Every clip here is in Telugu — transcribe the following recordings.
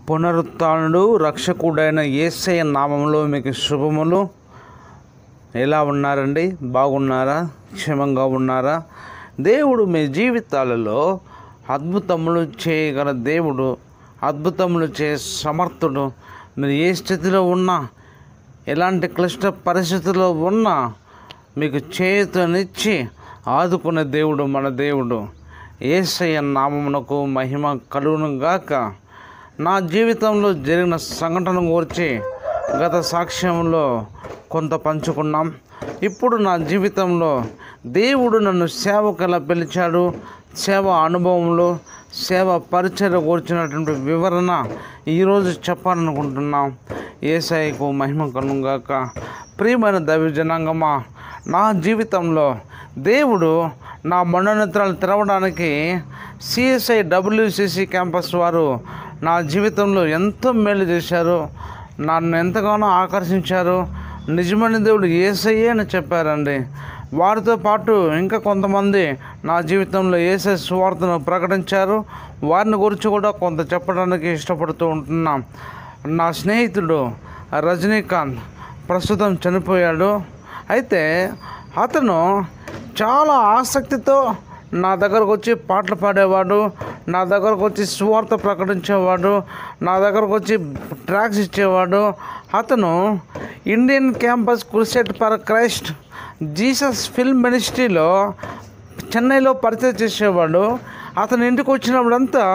పునరుత్నుడు రక్షకుడైన యేసయ్య నామంలో మీకు శుభములు ఎలా ఉన్నారండి బాగున్నారా క్షేమంగా ఉన్నారా దేవుడు మీ జీవితాలలో అద్భుతములు చేయగల దేవుడు అద్భుతములు చే సమర్థుడు మీరు ఏ స్థితిలో ఉన్నా ఎలాంటి క్లిష్ట పరిస్థితుల్లో ఉన్నా మీకు చేతునిచ్చి ఆదుకునే దేవుడు మన దేవుడు ఏసయ్య నామమునకు మహిమ కలుగును గాక నా జీవితంలో జరిగిన సంఘటన గురించి గత సాక్ష్యంలో కొంత పంచుకున్నాం ఇప్పుడు నా జీవితంలో దేవుడు నన్ను సేవకు ఎలా పిలిచాడు సేవ అనుభవంలో సేవ పరిచయ కూర్చున్నటువంటి వివరణ ఈరోజు చెప్పాలనుకుంటున్నాం ఏసఐకు మహిమ కలుగాక ప్రియమైన దైవ జనాంగమా నా జీవితంలో దేవుడు నా మనోనేత్రాలు తెరవడానికి సిఎస్ఐ డబ్ల్యూసిసి క్యాంపస్ వారు నా జీవితంలో ఎంతో మేలు చేశారు నన్ను ఎంతగానో ఆకర్షించారు నిజమైన దేవుడు ఏసయ్యే అని చెప్పారండి వారితో పాటు ఇంకా కొంతమంది నా జీవితంలో ఏసై సువార్తను ప్రకటించారు వారిని గురించి కూడా కొంత చెప్పడానికి ఇష్టపడుతూ ఉంటున్నాం నా స్నేహితుడు రజనీకాంత్ ప్రస్తుతం చనిపోయాడు అయితే అతను చాలా ఆసక్తితో నా దగ్గరకు వచ్చి పాటలు పాడేవాడు నా దగ్గరకు వచ్చి సువార్త ప్రకటించేవాడు నా దగ్గరకు వచ్చి ట్రాక్స్ ఇచ్చేవాడు అతను Indian campus crusade for Christ Jesus film మినిస్ట్రీలో చెన్నైలో పరిచయం చేసేవాడు అతని ఇంటికి వచ్చినప్పుడంతా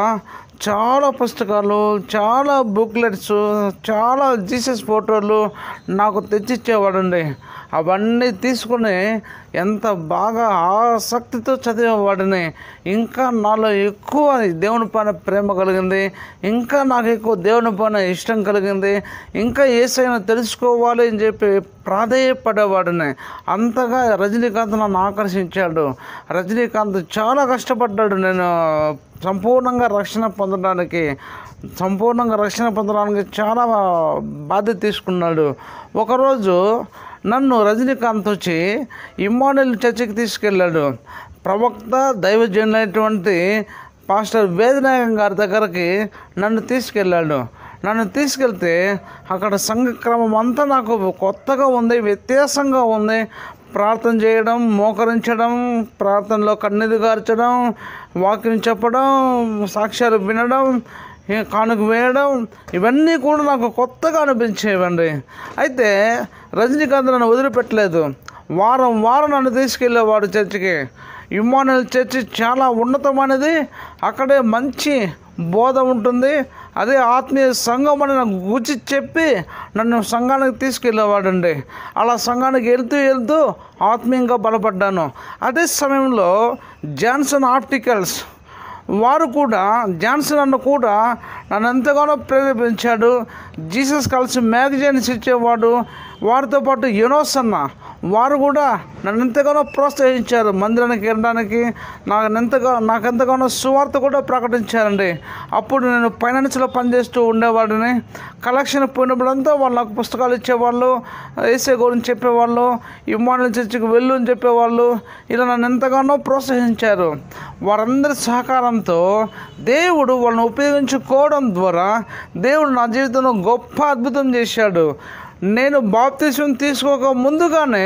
చాలా పుస్తకాలు చాలా బుక్లెట్స్ చాలా జీసస్ ఫోటోలు నాకు తెచ్చిచ్చేవాడండి అవన్నీ తీసుకుని ఎంత బాగా ఆసక్తితో చదివేవాడిని ఇంకా నాలో ఎక్కువ దేవుని పైన ప్రేమ కలిగింది ఇంకా నాకు ఎక్కువ దేవుని పైన ఇష్టం కలిగింది ఇంకా ఏసైనా తెలుసుకోవాలి అని చెప్పి ప్రాధేయపడేవాడిని అంతగా రజనీకాంత్ నన్ను ఆకర్షించాడు రజనీకాంత్ చాలా కష్టపడ్డాడు నేను సంపూర్ణంగా రక్షణ పొందడానికి సంపూర్ణంగా రక్షణ పొందడానికి చాలా బాధ్యత తీసుకున్నాడు ఒకరోజు నన్ను రజనీకాంత్ వచ్చి ఇమ్మానుయల్ చర్చికి తీసుకెళ్ళాడు ప్రవక్త దైవజనులైనటువంటి పాస్టర్ వేదనాయకం గారి దగ్గరికి నన్ను తీసుకెళ్ళాడు నన్ను తీసుకెళ్తే అక్కడ సంఘక్రమం అంతా నాకు కొత్తగా ఉంది వ్యత్యాసంగా ఉంది ప్రార్థన చేయడం మోకరించడం ప్రార్థనలో కన్నీరు గార్చడం వాక్యం చెప్పడం సాక్ష్యాలు వినడం ఏ కానుక వేయడం ఇవన్నీ కూడా నాకు కొత్తగా అనిపించేవండి అయితే రజనీకాంత్ నన్ను వదిలిపెట్టలేదు వారం వారం నన్ను తీసుకెళ్ళేవాడు చర్చికి ఇమ్మానుయల్ చర్చి చాలా ఉన్నతమైనది అక్కడే మంచి బోధ ఉంటుంది అదే ఆత్మీయ సంఘం అని నాకు గుచ్చి చెప్పి నన్ను సంఘానికి తీసుకెళ్ళేవాడండి అలా సంఘానికి వెళ్తూ వెళ్తూ ఆత్మీయంగా బలపడ్డాను అదే సమయంలో జాన్సన్ ఆప్టికల్స్ వారు కూడా జాన్సన్ అన్న కూడా నన్ను ఎంతగానో ప్రేరేపించాడు జీసస్ కలిసి మ్యాగజైన్స్ ఇచ్చేవాడు వారితో పాటు యునోస్ అన్న వారు కూడా నన్ను ఎంతగానో ప్రోత్సహించారు మందిరానికి వెళ్ళడానికి నాకు ఎంతగా నాకు ఎంతగానో సువార్త కూడా ప్రకటించారండి అప్పుడు నేను ఫైనాన్స్లో పనిచేస్తూ ఉండేవాడిని కలెక్షన్ పోయినప్పుడంతా వాళ్ళు నాకు పుస్తకాలు ఇచ్చేవాళ్ళు ఏసే గురించి చెప్పేవాళ్ళు ఇమ్మానుల చర్చికి వెళ్ళు అని చెప్పేవాళ్ళు ఇలా నన్ను ఎంతగానో ప్రోత్సహించారు వారందరి సహకారంతో దేవుడు వాళ్ళని ఉపయోగించుకోవడం ద్వారా దేవుడు నా జీవితంలో గొప్ప అద్భుతం చేశాడు నేను బాప్తిసం తీసుకోక ముందుగానే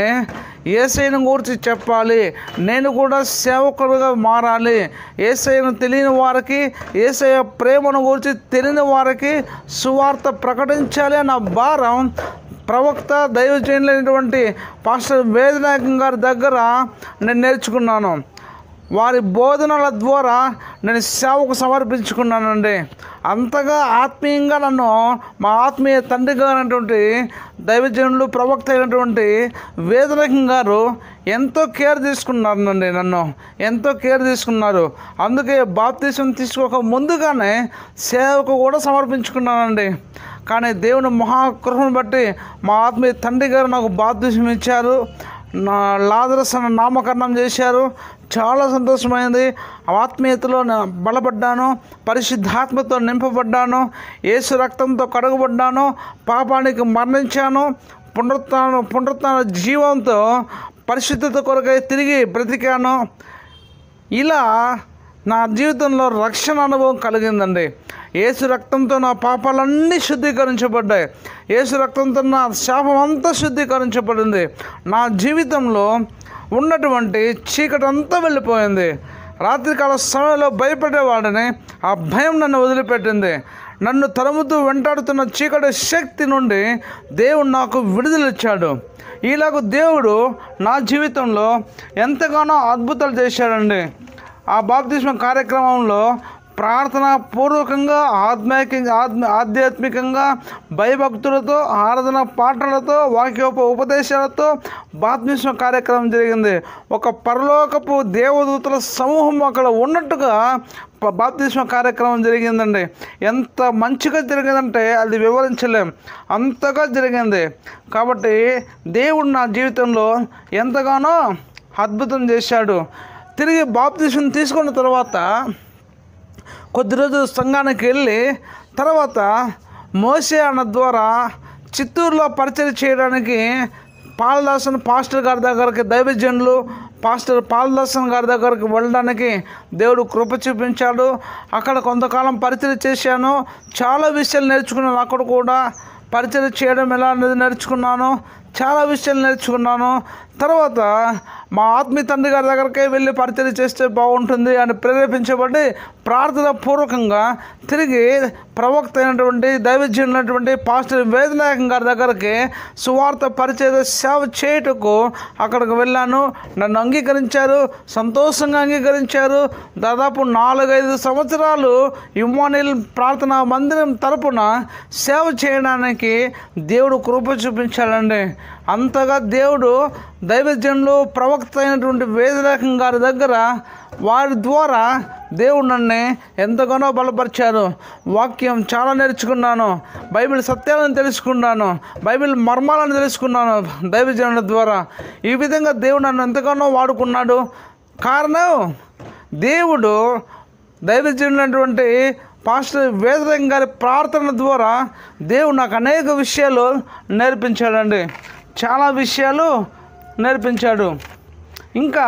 ఏసైను గురించి చెప్పాలి నేను కూడా సేవకుడుగా మారాలి ఏసైను తెలియని వారికి ఏసఐ ప్రేమను గురించి తెలియని వారికి సువార్త ప్రకటించాలి అన్న భారం ప్రవక్త దైవజనులైనటువంటి పాస్టర్ వేదనాయకం గారి దగ్గర నేను నేర్చుకున్నాను వారి బోధనల ద్వారా నేను సేవకు సమర్పించుకున్నానండి అంతగా ఆత్మీయంగా నన్ను మా ఆత్మీయ తండ్రి గారైనటువంటి దైవజనులు ప్రవక్త అయినటువంటి వేదనకం గారు ఎంతో కేర్ తీసుకున్నారండి నన్ను ఎంతో కేర్ తీసుకున్నారు అందుకే బాప్తీసం తీసుకోక ముందుగానే సేవకు కూడా సమర్పించుకున్నానండి కానీ దేవుని మహాకృపను బట్టి మా ఆత్మీయ తండ్రి గారు నాకు బాప్తీసం ఇచ్చారు నా లాదరస్ అన్న నామకరణం చేశారు చాలా సంతోషమైంది ఆత్మీయతలో నేను బలపడ్డాను పరిశుద్ధాత్మతో నింపబడ్డాను యేసు రక్తంతో కడగబడ్డాను పాపానికి మరణించాను పునరుత్న పునరుత్న జీవంతో పరిశుద్ధత కొరకై తిరిగి బ్రతికాను ఇలా నా జీవితంలో రక్షణ అనుభవం కలిగిందండి ఏసు రక్తంతో నా పాపాలన్నీ శుద్ధీకరించబడ్డాయి ఏసు రక్తంతో నా శాపం అంతా శుద్ధీకరించబడింది నా జీవితంలో ఉన్నటువంటి చీకటి అంతా వెళ్ళిపోయింది రాత్రికాల సమయంలో భయపడేవాడిని ఆ భయం నన్ను వదిలిపెట్టింది నన్ను తరుముతూ వెంటాడుతున్న చీకటి శక్తి నుండి దేవుడు నాకు విడుదలిచ్చాడు ఈలాగు దేవుడు నా జీవితంలో ఎంతగానో అద్భుతాలు చేశాడండి ఆ బాప్తిస్మ కార్యక్రమంలో ప్రార్థన పూర్వకంగా ఆత్మిక ఆత్మ ఆధ్యాత్మికంగా భయభక్తులతో ఆరాధన పాటలతో వాక్యోప ఉపదేశాలతో బాప్తిస్మ కార్యక్రమం జరిగింది ఒక పరలోకపు దేవదూతల సమూహం అక్కడ ఉన్నట్టుగా ప- బాప్తిస్మ కార్యక్రమం జరిగిందండి ఎంత మంచిగా జరిగిందంటే అది వివరించలేం అంతగా జరిగింది కాబట్టి దేవుడు నా జీవితంలో ఎంతగానో అద్భుతం చేశాడు తిరిగి బాప్తిస్మం తీసుకున్న తర్వాత కొద్ది రోజులు సంఘానికి వెళ్ళి తర్వాత మోసే అన్న ద్వారా చిత్తూరులో పరిచయం చేయడానికి పాలదాసన్ పాస్టర్ గారి దగ్గరికి దైవజనులు పాస్టర్ పాలదాసన్ గారి దగ్గరికి వెళ్ళడానికి దేవుడు కృప చూపించాడు అక్కడ కొంతకాలం పరిచయం చేశాను చాలా విషయాలు నేర్చుకున్నాను అక్కడ కూడా పరిచయం చేయడం ఎలా అనేది నేర్చుకున్నాను చాలా విషయాలు నేర్చుకున్నాను తర్వాత మా ఆత్మీయ తండ్రి గారి దగ్గరకే వెళ్ళి పరిచయం చేస్తే బాగుంటుంది అని ప్రేరేపించబడి ప్రార్థన పూర్వకంగా తిరిగి ప్రవక్త అయినటువంటి దైవజ్ఞులైనటువంటి పాస్టర్ వేదనాయకం గారి దగ్గరికి సువార్త పరిచయ సేవ చేయుటకు అక్కడికి వెళ్ళాను నన్ను అంగీకరించారు సంతోషంగా అంగీకరించారు దాదాపు నాలుగైదు సంవత్సరాలు ఇమ్మానిల్ ప్రార్థనా మందిరం తరపున సేవ చేయడానికి దేవుడు కృప చూపించాడండి అంతగా దేవుడు దైవజనులు ప్రవక్త అయినటువంటి వేదరేఖం గారి దగ్గర వారి ద్వారా దేవుడు నన్ను ఎంతగానో బలపరిచారు వాక్యం చాలా నేర్చుకున్నాను బైబిల్ సత్యాలను తెలుసుకున్నాను బైబిల్ మర్మాలను తెలుసుకున్నాను దైవజనుల ద్వారా ఈ విధంగా దేవుడు నన్ను ఎంతగానో వాడుకున్నాడు కారణం దేవుడు దైవజనులైనటువంటి పాస్టర్ వేదరంగ గారి ప్రార్థన ద్వారా దేవుడు నాకు అనేక విషయాలు నేర్పించాడండి చాలా విషయాలు నేర్పించాడు ఇంకా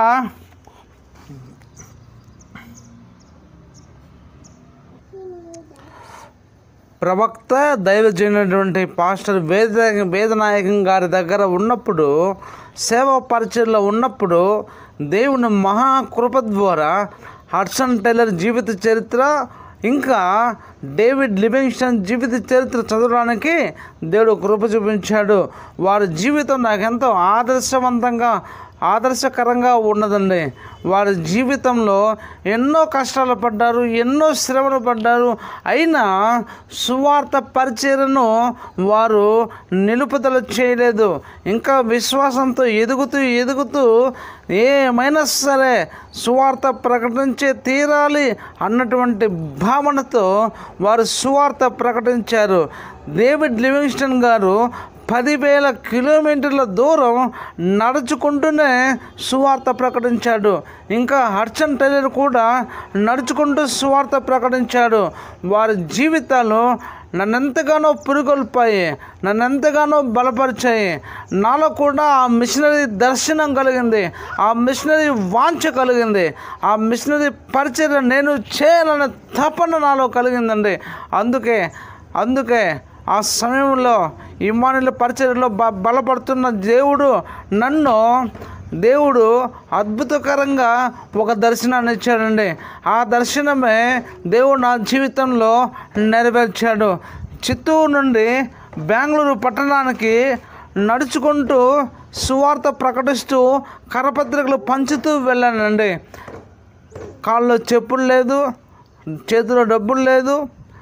ప్రవక్త దైవజనుడైనటువంటి పాస్టర్ వేద వేదనాయకం గారి దగ్గర ఉన్నప్పుడు సేవా పరిచయలో ఉన్నప్పుడు దేవుని మహాకృప ద్వారా హడ్సన్ టైలర్ జీవిత చరిత్ర ఇంకా డేవిడ్ లివింగ్స్టన్ జీవిత చరిత్ర చదవడానికి దేవుడు కృప చూపించాడు వారి జీవితం నాకెంతో ఆదర్శవంతంగా ఆదర్శకరంగా ఉన్నదండి వారి జీవితంలో ఎన్నో కష్టాలు పడ్డారు ఎన్నో శ్రమలు పడ్డారు అయినా సువార్త పరిచయను వారు నిలుపుదల చేయలేదు ఇంకా విశ్వాసంతో ఎదుగుతూ ఎదుగుతూ ఏమైనా సరే సువార్త ప్రకటించే తీరాలి అన్నటువంటి భావనతో వారు సువార్త ప్రకటించారు డేవిడ్ లివింగ్స్టన్ గారు పదివేల కిలోమీటర్ల దూరం నడుచుకుంటూనే సువార్త ప్రకటించాడు ఇంకా హర్చన్ టైలర్ కూడా నడుచుకుంటూ సువార్త ప్రకటించాడు వారి జీవితాలు నన్నెంతగానో పురుగొల్పాయి నన్నెంతగానో బలపరిచాయి నాలో కూడా ఆ మిషనరీ దర్శనం కలిగింది ఆ మిషనరీ వాంఛ కలిగింది ఆ మిషనరీ పరిచయం నేను చేయాలనే తపన నాలో కలిగిందండి అందుకే అందుకే ఆ సమయంలో ఇమానుల పరిచయలో బ బలపడుతున్న దేవుడు నన్ను దేవుడు అద్భుతకరంగా ఒక దర్శనాన్ని ఇచ్చాడండి ఆ దర్శనమే దేవుడు నా జీవితంలో నెరవేర్చాడు చిత్తూరు నుండి బెంగళూరు పట్టణానికి నడుచుకుంటూ సువార్త ప్రకటిస్తూ కరపత్రికలు పంచుతూ వెళ్ళానండి కాళ్ళలో చెప్పులు లేదు చేతిలో డబ్బులు లేదు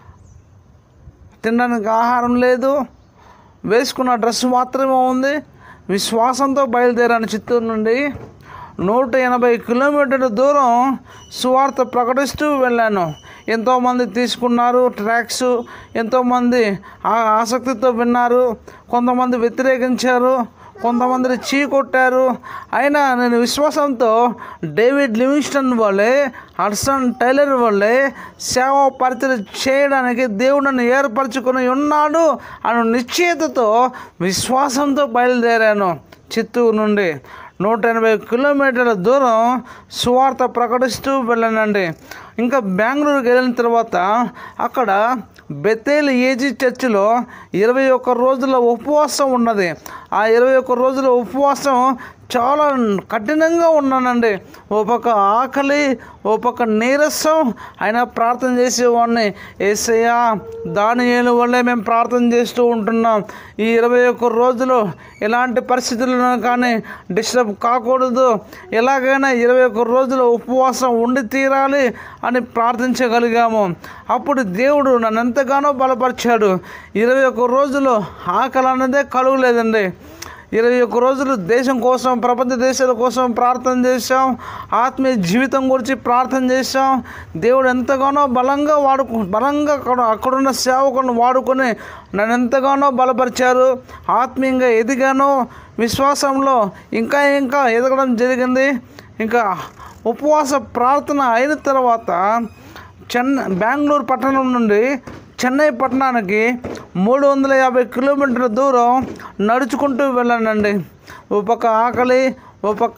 తినడానికి ఆహారం లేదు వేసుకున్న డ్రెస్ మాత్రమే ఉంది విశ్వాసంతో బయలుదేరాను చిత్తూరు నుండి నూట ఎనభై కిలోమీటర్ల దూరం సువార్త ప్రకటిస్తూ వెళ్ళాను ఎంతోమంది తీసుకున్నారు ట్రాక్స్ ఎంతోమంది ఆ- ఆసక్తితో విన్నారు కొంతమంది వ్యతిరేకించారు కొంతమంది చీ కొట్టారు అయినా నేను విశ్వాసంతో డేవిడ్ లివింగ్స్టన్ వల్లే హడ్సన్ టైలర్ వల్లే సేవ పరిచయం చేయడానికి దేవుడు నన్ను ఏర్పరచుకొని ఉన్నాడు అను నిశ్చయతతో విశ్వాసంతో బయలుదేరాను చిత్తూరు నుండి నూట ఎనభై కిలోమీటర్ల దూరం సువార్త ప్రకటిస్తూ వెళ్ళానండి ఇంకా బెంగళూరుకి వెళ్ళిన తర్వాత అక్కడ బెతేల్ ఏజీ చర్చిలో ఇరవై ఒక్క రోజుల ఉపవాసం ఉన్నది ఆ ఇరవై ఒక్క రోజుల ఉపవాసం చాలా కఠినంగా ఉన్నానండి ఓ పక్క ఆకలి ఓ పక్క నీరసం అయినా ప్రార్థన చేసేవాడిని ఏసయ్యా దానియేలు వల్లే మేము ప్రార్థన చేస్తూ ఉంటున్నాం ఈ ఇరవై ఒక్క రోజులు ఎలాంటి పరిస్థితుల్లో కానీ డిస్టర్బ్ కాకూడదు ఎలాగైనా ఇరవై ఒక్క రోజులు ఉపవాసం ఉండి తీరాలి అని ప్రార్థించగలిగాము అప్పుడు దేవుడు నన్ను ఎంతగానో బలపరిచాడు ఇరవై ఒక్క రోజులు ఆకలి అన్నదే కలుగులేదండి ఇరవై ఒక్క రోజులు దేశం కోసం ప్రపంచ దేశాల కోసం ప్రార్థన చేశాం ఆత్మీయ జీవితం గురించి ప్రార్థన చేశాం దేవుడు ఎంతగానో బలంగా వాడుకు బలంగా అక్కడ అక్కడున్న సేవకులను వాడుకొని నన్ను ఎంతగానో బలపరిచారు ఆత్మీయంగా ఎదిగాను విశ్వాసంలో ఇంకా ఇంకా ఎదగడం జరిగింది ఇంకా ఉపవాస ప్రార్థన అయిన తర్వాత చెన్నై బెంగళూరు పట్టణం నుండి చెన్నై పట్టణానికి మూడు వందల యాభై కిలోమీటర్ల దూరం నడుచుకుంటూ వెళ్ళానండి ఓ పక్క ఆకలి ఓ పక్క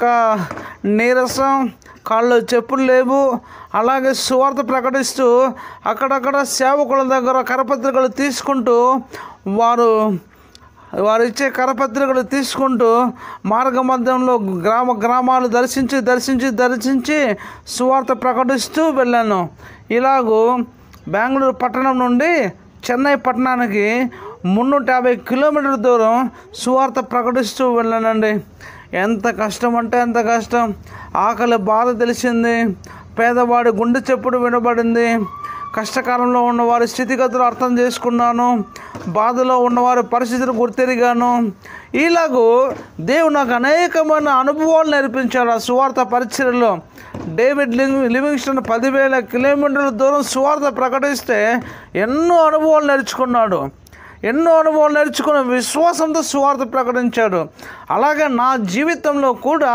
నీరసం కాళ్ళు చెప్పులు లేవు అలాగే సువార్త ప్రకటిస్తూ అక్కడక్కడ సేవకుల దగ్గర కరపత్రికలు తీసుకుంటూ వారు వారు ఇచ్చే కరపత్రికలు తీసుకుంటూ మార్గ మధ్యంలో గ్రామ గ్రామాలు దర్శించి దర్శించి దర్శించి సువార్త ప్రకటిస్తూ వెళ్ళాను ఇలాగూ బెంగళూరు పట్టణం నుండి చెన్నై పట్టణానికి మున్నూట యాభై కిలోమీటర్ల దూరం సువార్త ప్రకటిస్తూ వెళ్ళానండి ఎంత కష్టం అంటే ఎంత కష్టం ఆకలి బాధ తెలిసింది పేదవాడి గుండె చెప్పుడు వినబడింది కష్టకాలంలో ఉన్నవారి స్థితిగతులు అర్థం చేసుకున్నాను బాధలో ఉన్నవారి పరిస్థితులు గుర్తెరిగాను ఇలాగూ దేవుడు నాకు అనేకమైన అనుభవాలు నేర్పించాడు ఆ సువార్త పరిచయలో డేవిడ్ లింగ్ లివింగ్స్టన్ పదివేల కిలోమీటర్ల దూరం సువార్త ప్రకటిస్తే ఎన్నో అనుభవాలు నేర్చుకున్నాడు ఎన్నో అనుభవాలు నేర్చుకుని విశ్వాసంతో సువార్త ప్రకటించాడు అలాగే నా జీవితంలో కూడా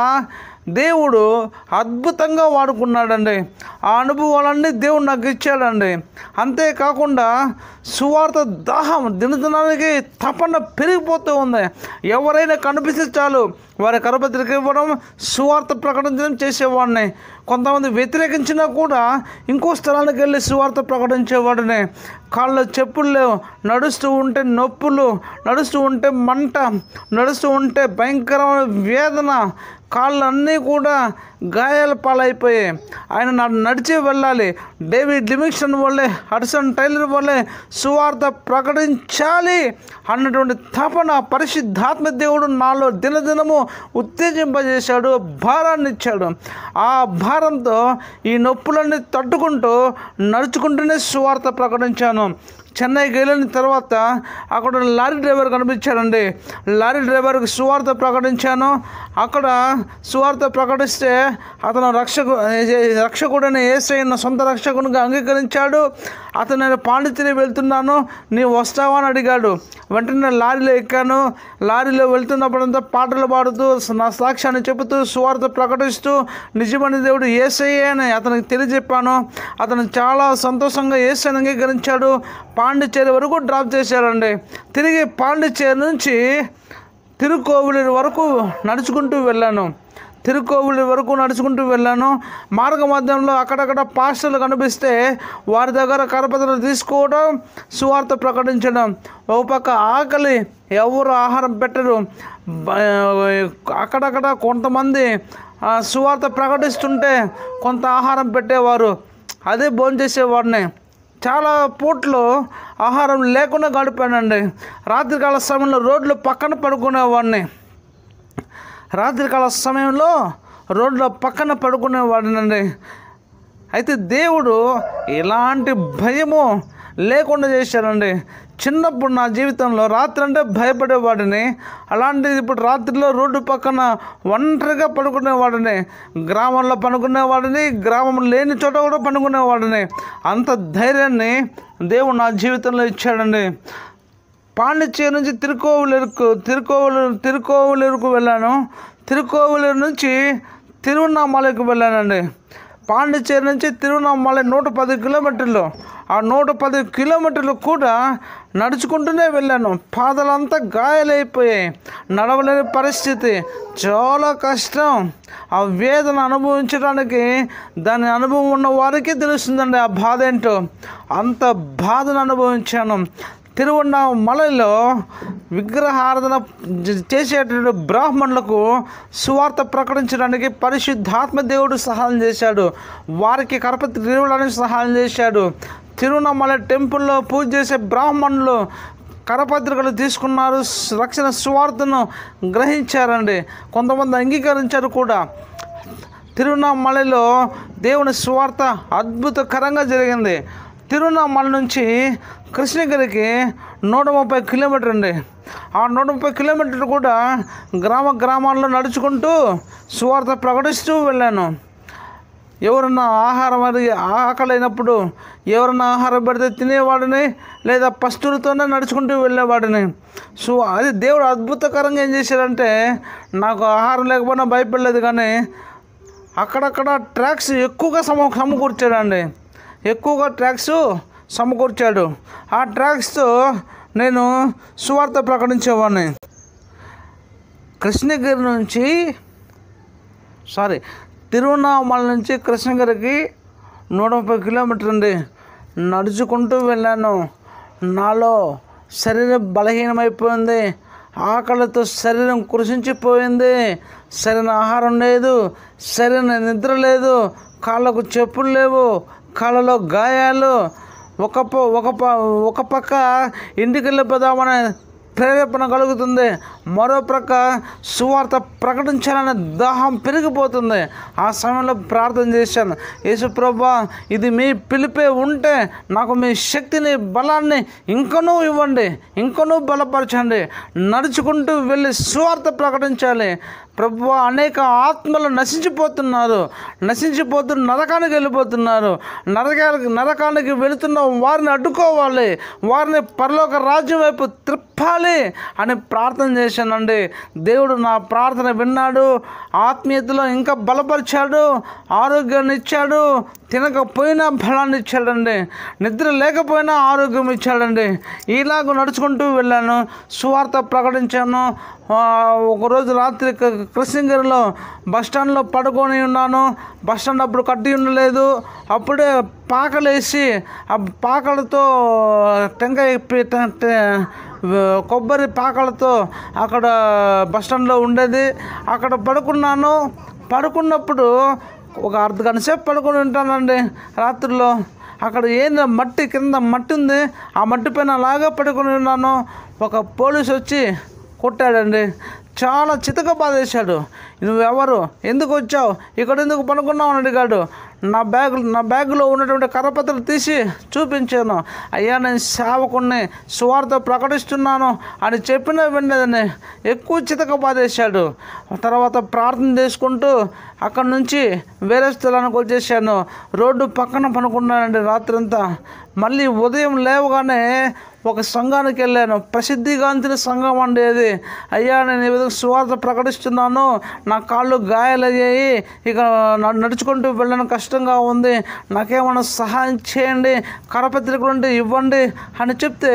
దేవుడు అద్భుతంగా వాడుకున్నాడండి ఆ అనుభవాలన్నీ దేవుడు నాకు ఇచ్చాడండి అంతేకాకుండా సువార్త దాహం దినదినానికి తపన పెరిగిపోతూ ఉంది ఎవరైనా కనిపిస్తే చాలు వారి కరపత్రిక ఇవ్వడం సువార్త ప్రకటించడం చేసేవాడిని కొంతమంది వ్యతిరేకించినా కూడా ఇంకో స్థలానికి వెళ్ళి సువార్త ప్రకటించేవాడిని కాళ్ళు చెప్పులు లేవు నడుస్తూ ఉంటే నొప్పులు నడుస్తూ ఉంటే మంట నడుస్తూ ఉంటే భయంకరమైన వేదన కాళ్ళన్నీ కూడా గాయాల పాలైపోయాయి ఆయన నా నడిచి వెళ్ళాలి డేవిడ్ లిమిక్షన్ వల్లే హడ్సన్ టైలర్ వల్లే సువార్త ప్రకటించాలి అన్నటువంటి తపన పరిశుద్ధాత్మ దేవుడు నాలో దినదినము ఉత్తేజింపజేశాడు భారాన్ని ఇచ్చాడు ఆ భారంతో ఈ నొప్పులన్నీ తట్టుకుంటూ నడుచుకుంటూనే సువార్త ప్రకటించాను చెన్నైకి వెళ్ళిన తర్వాత అక్కడ లారీ డ్రైవర్ కనిపించాడండి లారీ డ్రైవర్కి సువార్త ప్రకటించాను అక్కడ సువార్త ప్రకటిస్తే అతను రక్షకు రక్షకుడని ఏసైన సొంత రక్షకునిగా అంగీకరించాడు అతను నేను పాండిచేరి వెళ్తున్నాను నీవు వస్తావా అని అడిగాడు వెంటనే లారీలో ఎక్కాను లారీలో వెళ్తున్నప్పుడంతా పాటలు పాడుతూ నా సాక్ష్యాన్ని చెబుతూ సువార్త ప్రకటిస్తూ నిజమైన దేవుడు ఏసయ్యే అని అతనికి తెలియజెప్పాను అతను చాలా సంతోషంగా ఏసైని అంగీకరించాడు పాండిచేరి వరకు డ్రాప్ చేశారండి తిరిగి పాండిచేరి నుంచి తిరుకోవిలి వరకు నడుచుకుంటూ వెళ్ళాను తిరుకోవిలి వరకు నడుచుకుంటూ వెళ్ళాను మార్గ మధ్యంలో అక్కడక్కడ పాస్టర్లు కనిపిస్తే వారి దగ్గర కరపత్రాలు తీసుకోవడం సువార్త ప్రకటించడం ఓ పక్క ఆకలి ఎవరు ఆహారం పెట్టరు బ- అక్కడక్కడ కొంతమంది ఆ, సువార్త ప్రకటిస్తుంటే కొంత ఆహారం పెట్టేవారు అదే భోంచేసేవాడిని చాలా పూట్లు ఆహారం లేకుండా గడిపానండి రాత్రికాల సమయంలో రోడ్లు పక్కన పడుకునేవాడిని రాత్రికాల సమయంలో రోడ్ల పక్కన పడుకునేవాడినండి అయితే దేవుడు ఎలాంటి భయము లేకుండా చేశాడండి చిన్నప్పుడు నా జీవితంలో రాత్రి అంటే భయపడేవాడిని అలాంటిది ఇప్పుడు రాత్రిలో రోడ్డు పక్కన ఒంటరిగా పడుకునేవాడిని గ్రామంలో పడుకునేవాడిని గ్రామం లేని చోట కూడా పడుకునేవాడిని అంత ధైర్యాన్ని దేవుడు నా జీవితంలో ఇచ్చాడండి పాండిచేరి నుంచి తిరుకోవలూరుకు తిరుకోవలూరు తిరుకోవలూరుకు వెళ్ళాను తిరుకోవలూరు నుంచి తిరువన్నామలకు వెళ్ళానండి పాండిచేరి నుంచి తిరువண்ணామలై నూట పది కిలోమీటర్లు ఆ నూట పది కిలోమీటర్లు కూడా నడుచుకుంటూనే వెళ్ళాను పాదలంతా గాయాలైపోయాయి నడవలేని పరిస్థితి చాలా కష్టం ఆ వేదన అనుభవించడానికి దాని అనుభవం ఉన్న వారికి తెలుస్తుందండి ఆ బాధ ఏంటో అంత బాధను అనుభవించాను తిరువണ്ണామలలో విగ్రహారాధన జ- చేసేటువంటి బ్రాహ్మణులకు సువార్త ప్రకటించడానికి పరిశుద్ధాత్మ దేవుడు సహాయం చేశాడు వారికి కరపతి ఇవ్వడానికి సహాయం చేశాడు తిరువണ്ണామల టెంపుల్లో పూజ చేసే బ్రాహ్మణులు కరపత్రికలు తీసుకున్నారు స్- రక్షణ సువార్తను గ్రహించారండి కొంతమంది అంగీకరించారు కూడా తిరువண்ணామలలో దేవుని సువార్త అద్భుతకరంగా జరిగింది తిరువண்ணామల నుంచి కృష్ణగిరికి నూట ముప్పై కిలోమీటర్ అండి ఆ నూట ముప్పై కిలోమీటర్లు కూడా గ్రామ గ్రామాల్లో నడుచుకుంటూ సువార్త ప్రకటిస్తూ వెళ్ళాను ఎవరన్నా ఆహారం అది ఆకలి అయినప్పుడు ఎవరన్నా ఆహారం పెడితే తినేవాడిని లేదా పస్తులతోనే నడుచుకుంటూ వెళ్ళేవాడిని సో అది దేవుడు అద్భుతకరంగా ఏం చేశాడంటే నాకు ఆహారం లేకపోయినా భయపడలేదు కానీ అక్కడక్కడ ట్రాక్స్ ఎక్కువగా సమ సమకూర్చాడండి ఎక్కువగా ట్రాక్స్ సమకూర్చాడు ఆ ట్రాక్స్తో నేను సువార్త ప్రకటించేవాడిని కృష్ణగిరి నుంచి సారీ తిరువண்ணామల నుంచి కృష్ణగిరికి నూట ముప్పై కిలోమీటర్ అండి నడుచుకుంటూ వెళ్ళాను నాలో శరీరం బలహీనమైపోయింది ఆకలితో శరీరం కృషించిపోయింది సరైన ఆహారం లేదు సరైన నిద్ర లేదు కాళ్ళకు చెప్పులు లేవు కాళ్ళలో గాయాలు ఒక ప ఒక ప ఒక పక్క ఇంటికి వెళ్ళిపోదామనే ప్రేరేపణ కలుగుతుంది మరో ప్రక్క సువార్త ప్రకటించాలనే దాహం పెరిగిపోతుంది ఆ సమయంలో ప్రార్థన చేశాను యేసు ప్రభా ఇది మీ పిలిపే ఉంటే నాకు మీ శక్తిని బలాన్ని ఇంకనూ ఇవ్వండి ఇంకనూ బలపరచండి నడుచుకుంటూ వెళ్ళి సువార్త ప్రకటించాలి ప్రభు అనేక ఆత్మలు నశించిపోతున్నారు నశించిపోతూ నరకానికి వెళ్ళిపోతున్నారు నరకానికి నరకానికి వెళుతున్న వారిని అడ్డుకోవాలి వారిని పరలోక రాజ్యం వైపు త్రిప్పాలి అని ప్రార్థన చేశానండి దేవుడు నా ప్రార్థన విన్నాడు ఆత్మీయతలో ఇంకా బలపరిచాడు ఆరోగ్యాన్ని ఇచ్చాడు తినకపోయినా బలాన్ని ఇచ్చాడండి నిద్ర లేకపోయినా ఆరోగ్యం ఇచ్చాడండి ఇలాగ నడుచుకుంటూ వెళ్ళాను సువార్త ప్రకటించాను ఆ, ఒకరోజు రాత్రి క- కృష్ణగిరిలో బస్ స్టాండ్లో పడుకొని ఉన్నాను బస్ స్టాండ్ అప్పుడు కట్టి ఉండలేదు అప్పుడే పాకలేసి ఆ పాకలతో టెంకాయ పి- టె- టె- కొబ్బరి పాకలతో అక్కడ బస్ స్టాండ్లో ఉండేది అక్కడ పడుకున్నాను పడుకున్నప్పుడు ఒక అర్ధ గంట సేపు పడుకొని ఉంటానండి రాత్రిలో అక్కడ ఏంది మట్టి కింద మట్టి ఉంది ఆ మట్టి పైన అలాగా పడుకొని ఉన్నాను ఒక పోలీస్ వచ్చి కొట్టాడండి చాలా చితక బాధేశాడు నువ్వెవరు ఎందుకు వచ్చావు ఇక్కడ ఎందుకు పనుకున్నావు అని అడిగాడు నా బ్యాగ్ నా బ్యాగ్లో ఉన్నటువంటి కరపత్రాలు తీసి చూపించాను అయ్యా నేను సేవకుణ్ణి సువార్త ప్రకటిస్తున్నాను అని చెప్పినా వినలేదని ఎక్కువ చితక బాధేశాడు తర్వాత ప్రార్థన చేసుకుంటూ అక్కడి నుంచి వేరే స్థలానికి వచ్చేసాను రోడ్డు పక్కన పనుకున్నానండి రాత్రంతా మళ్ళీ ఉదయం లేవగానే ఒక సంఘానికి వెళ్ళాను ప్రసిద్ధిగాంచిన సంఘం అండి అది అయ్యా నేను ఈ విధంగా సువార్త ప్రకటిస్తున్నాను నా కాళ్ళు గాయాలయ్యాయి ఇక న- నడుచుకుంటూ వెళ్ళడం కష్టంగా ఉంది నాకేమైనా సహాయం చేయండి కరపత్రికలు ఉంటే ఇవ్వండి అని చెప్తే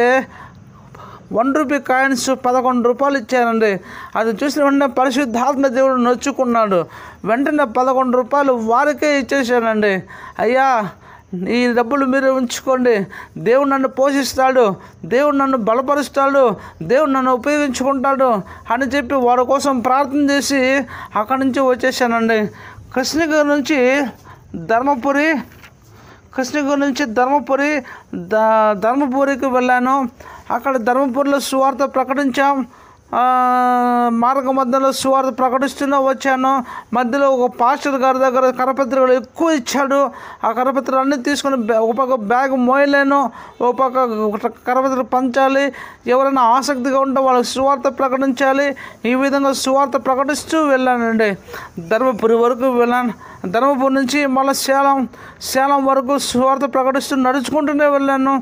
వన్ రూపీ కాయిన్స్ పదకొండు రూపాయలు ఇచ్చారండి అది చూసిన వెంటనే పరిశుద్ధాత్మ దేవుడు నొచ్చుకున్నాడు వెంటనే పదకొండు రూపాయలు వారికే ఇచ్చేసానండి అయ్యా ఈ డబ్బులు మీరు ఉంచుకోండి దేవుడు నన్ను పోషిస్తాడు దేవుడు నన్ను బలపరుస్తాడు దేవుడు నన్ను ఉపయోగించుకుంటాడు అని చెప్పి వారి కోసం ప్రార్థన చేసి అక్కడి నుంచి వచ్చేసానండి కృష్ణగిరి నుంచి ధర్మపురి కృష్ణగిరి నుంచి ధర్మపురి ద ధర్మపురికి వెళ్ళాను అక్కడ ధర్మపురిలో సువార్త ప్రకటించాం ఆ, మార్గ మధ్యలో సువార్త ప్రకటిస్తూనే వచ్చాను మధ్యలో ఒక పాస్టర్ గారి దగ్గర కరపత్రికలు ఎక్కువ ఇచ్చాడు ఆ కరపత్రాలు అన్నీ తీసుకుని బ్యా- ఒక పక్క బ్యాగ్ మోయలేను ఒక పక్క కరపత్రికలు పంచాలి ఎవరైనా ఆసక్తిగా ఉంటే వాళ్ళకి సువార్త ప్రకటించాలి ఈ విధంగా సువార్త ప్రకటిస్తూ వెళ్ళానండి ధర్మపురి వరకు వెళ్ళాను ధర్మపురి నుంచి మళ్ళీ సేలం సేలం వరకు సువార్త ప్రకటిస్తూ నడుచుకుంటూనే వెళ్ళాను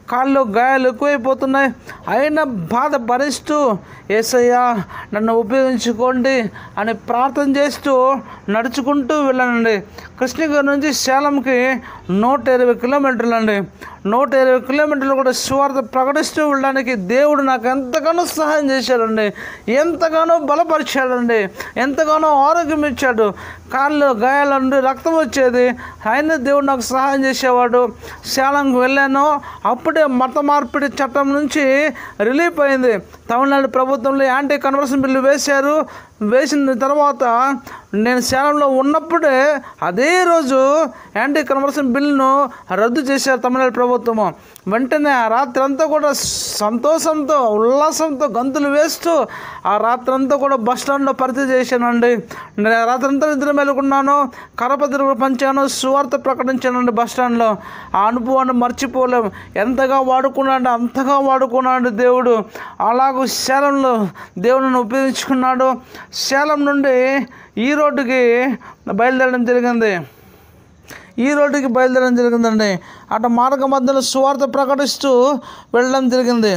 కాళ్ళు గాయాలు ఎక్కువైపోతున్నాయి అయినా బాధ భరిస్తూ ఏసయ్యా నన్ను ఉపయోగించుకోండి అని ప్రార్థన చేస్తూ నడుచుకుంటూ వెళ్ళానండి కృష్ణగిరి నుంచి సేలంకి నూట ఇరవై కిలోమీటర్లు అండి నూట ఇరవై కిలోమీటర్లు కూడా స్వార్థ ప్రకటిస్తూ వెళ్ళడానికి దేవుడు నాకు ఎంతగానో సహాయం చేశాడండి ఎంతగానో బలపరిచాడండి ఎంతగానో ఆరోగ్యం ఇచ్చాడు కాళ్ళు గాయాల నుండి రక్తం వచ్చేది ఆయన దేవుడు నాకు సహాయం చేసేవాడు శాలంకి వెళ్ళాను అప్పుడే మత మార్పిడి చట్టం నుంచి రిలీఫ్ అయింది తమిళనాడు ప్రభుత్వంలో యాంటీ కన్వర్షన్ బిల్లు వేశారు వేసిన తర్వాత నేను శాలంలో ఉన్నప్పుడే అదే రోజు యాంటీ కన్వర్షన్ బిల్లును రద్దు చేశారు తమిళనాడు ప్రభుత్వము వెంటనే ఆ రాత్రి అంతా కూడా సంతోషంతో ఉల్లాసంతో గంతులు వేస్తూ ఆ రాత్రి అంతా కూడా బస్ స్టాండ్లో పరిచయం చేశానండి నేను ఆ రాత్రి అంతా నిద్ర మేలుకున్నాను కరపత్రికలు పంచాను సువార్త ప్రకటించానండి బస్ స్టాండ్లో ఆ అనుభవాన్ని మర్చిపోలేము ఎంతగా వాడుకున్నాడు అంతగా వాడుకున్నాడు దేవుడు అలాగూ శాలంలో దేవుడిని ఉపయోగించుకున్నాడు శాలం నుండి ఈ రోడ్డుకి బయలుదేరడం జరిగింది ఈ రోడ్డుకి బయలుదేరడం జరిగిందండి అటు మార్గ మధ్యలో సువార్త ప్రకటిస్తూ వెళ్ళడం జరిగింది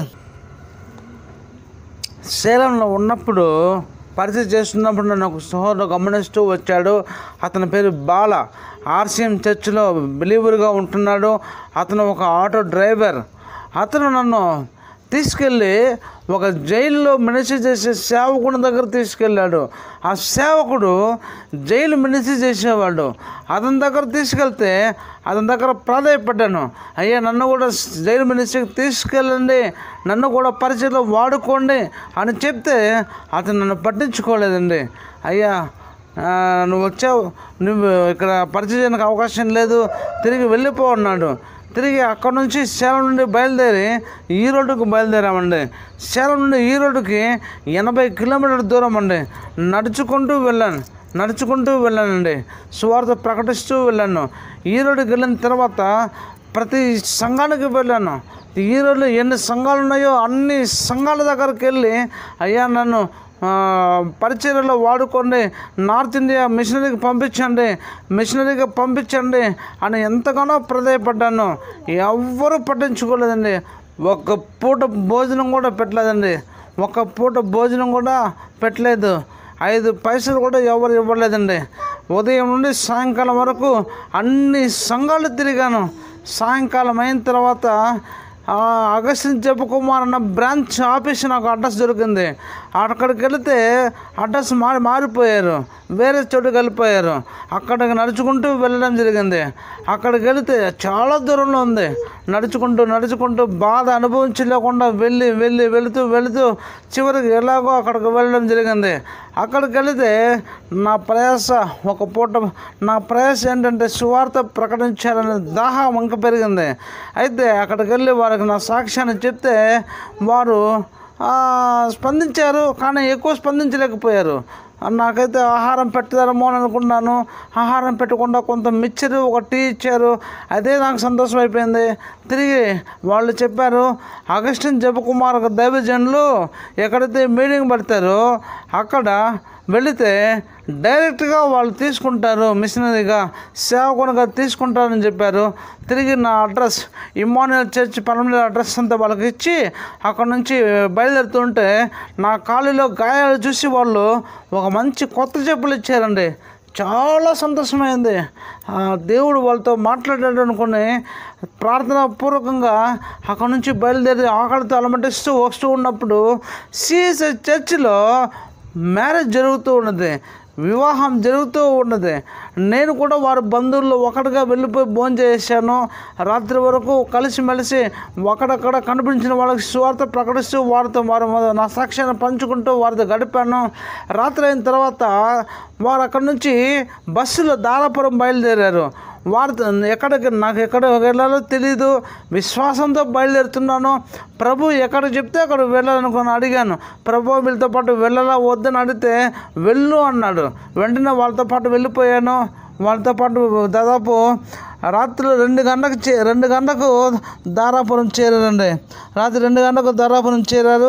సేలంలో ఉన్నప్పుడు పరిచయం చేస్తున్నప్పుడు నన్ను ఒక సహోదరు గమనిస్తూ వచ్చాడు అతని పేరు బాల ఆర్సీఎం చర్చిలో బిలీవర్గా ఉంటున్నాడు అతను ఒక ఆటో డ్రైవర్ అతను నన్ను తీసుకెళ్ళి ఒక జైల్లో మినిస్ట్రీ చేసే సేవకుని దగ్గర తీసుకెళ్ళాడు ఆ సేవకుడు జైలు మినిస్ట్రీ చేసేవాడు అతని దగ్గర తీసుకెళ్తే అతని దగ్గర ప్రాధాయపడ్డాను అయ్యా నన్ను కూడా జైలు మినిస్ట్రీకి తీసుకెళ్ళండి నన్ను కూడా పరిచయలో వాడుకోండి అని చెప్తే అతను నన్ను పట్టించుకోలేదండి అయ్యా ఆ, నువ్వు వచ్చావు నువ్వు ఇక్కడ పరిచయానికి అవకాశం లేదు తిరిగి వెళ్ళిపో అన్నాడు తిరిగి అక్కడ నుంచి సేలం నుండి బయలుదేరి ఈ రోడ్డుకు బయలుదేరామండి సేలం నుండి ఈ రోడ్డుకి ఎనభై కిలోమీటర్ల దూరం అండి నడుచుకుంటూ వెళ్ళాను నడుచుకుంటూ వెళ్ళానండి సువార్త ప్రకటిస్తూ వెళ్ళాను ఈ రోడ్డుకి వెళ్ళిన తర్వాత ప్రతి సంఘానికి వెళ్ళాను ఈ రోజులో ఎన్ని సంఘాలు ఉన్నాయో అన్ని సంఘాల దగ్గరికి వెళ్ళి అయ్యా నన్ను ఆ, పరిచర్యలో వాడుకోండి నార్త్ ఇండియా మిషనరీకి పంపించండి మిషనరీకి పంపించండి అని ఎంతగానో ప్రదాయపడ్డాను ఎవ్వరూ పట్టించుకోలేదండి ఒక్క పూట భోజనం కూడా పెట్టలేదండి ఒక్క పూట భోజనం కూడా పెట్టలేదు ఐదు పైసలు కూడా ఎవరు ఇవ్వలేదండి ఉదయం నుండి సాయంకాలం వరకు అన్ని సంఘాలు తిరిగాను సాయంకాలం అయిన తర్వాత ఆ, అగస్టిన్ జపకుమార్ అన్న బ్రాంచ్ ఆఫీస్ నాకు అడ్రస్ దొరికింది అక్కడికి వెళితే అడ్రస్ మారి మారిపోయారు వేరే చోటుకి వెళ్ళిపోయారు అక్కడికి నడుచుకుంటూ వెళ్ళడం జరిగింది అక్కడికి వెళితే చాలా దూరంలో ఉంది నడుచుకుంటూ నడుచుకుంటూ బాధ అనుభవించలేకుండా వెళ్ళి వెళ్ళి వెళుతూ వెళుతూ చివరికి ఎలాగో అక్కడికి వెళ్ళడం జరిగింది అక్కడికి వెళితే నా ప్రయాస ఒక పూట నా ప్రయాస ఏంటంటే సువార్త ప్రకటించాలనే దాహం ఇంకా పెరిగింది అయితే అక్కడికి వెళ్ళి వారికి నా సాక్ష్యాన్ని చెప్తే వారు ఆ, స్పందించారు కానీ ఎక్కువ స్పందించలేకపోయారు నాకైతే ఆహారం పెట్టారేమో అని అనుకున్నాను ఆహారం పెట్టకుండా కొంత మిక్చరు ఒక టీ ఇచ్చారు అదే నాకు సంతోషం అయిపోయింది తిరిగి వాళ్ళు చెప్పారు అగస్టిన్ జపకుమార్ దైవజనులు ఎక్కడైతే మీటింగ్ పెడతారో అక్కడ వెళితే డైరెక్ట్గా వాళ్ళు తీసుకుంటారు మిషనరీగా సేవకునిగా తీసుకుంటారని చెప్పారు తిరిగి నా address Immanuel church Paramala address అంతా వాళ్ళకి ఇచ్చి అక్కడ నుంచి బయలుదేరుతుంటే నా కాలులో గాయాలు చూసి వాళ్ళు ఒక మంచి కొత్త చెప్పులు ఇచ్చారండి చాలా సంతోషమైంది ఆ దేవుడు వాళ్ళతో మాట్లాడాడు అనుకుని ప్రార్థన పూర్వకంగా అక్కడ నుంచి బయలుదేరి ఆకలితో అలమటిస్తూ వస్తూ ఉన్నప్పుడు సిఎస్ఐ చర్చిలో మ్యారేజ్ జరుగుతూ ఉన్నది వివాహం జరుగుతూ ఉన్నది నేను కూడా వారి బంధువుల్లో ఒకటిగా వెళ్ళిపోయి భోజనం చేశాను రాత్రి వరకు కలిసిమెలిసి ఒకడక్కడ కనిపించిన వాళ్ళకి స్వార్థ ప్రకటిస్తూ వారితో వారి మొద- నా సాక్ష్యాన్ని పంచుకుంటూ వారితో గడిపాను రాత్రి అయిన తర్వాత వారు అక్కడ నుంచి బస్సులో దారాపురం బయలుదేరారు వారితో ఎక్కడికి నాకు ఎక్కడ వెళ్ళాలో తెలియదు విశ్వాసంతో బయలుదేరుతున్నాను ప్రభు ఎక్కడ చెప్తే అక్కడ వెళ్ళాలనుకుని అడిగాను ప్రభు వీళ్ళతో పాటు వెళ్ళాలా వద్దని అడిగితే వెళ్ళు అన్నాడు వెంటనే వాళ్ళతో పాటు వెళ్ళిపోయాను వాళ్ళతో పాటు దాదాపు రాత్రి రెండు గంటలకు చే రెండు గంటలకు దారాపురం చేరారండి రాత్రి రెండు గంటలకు దారాపురం చేరారు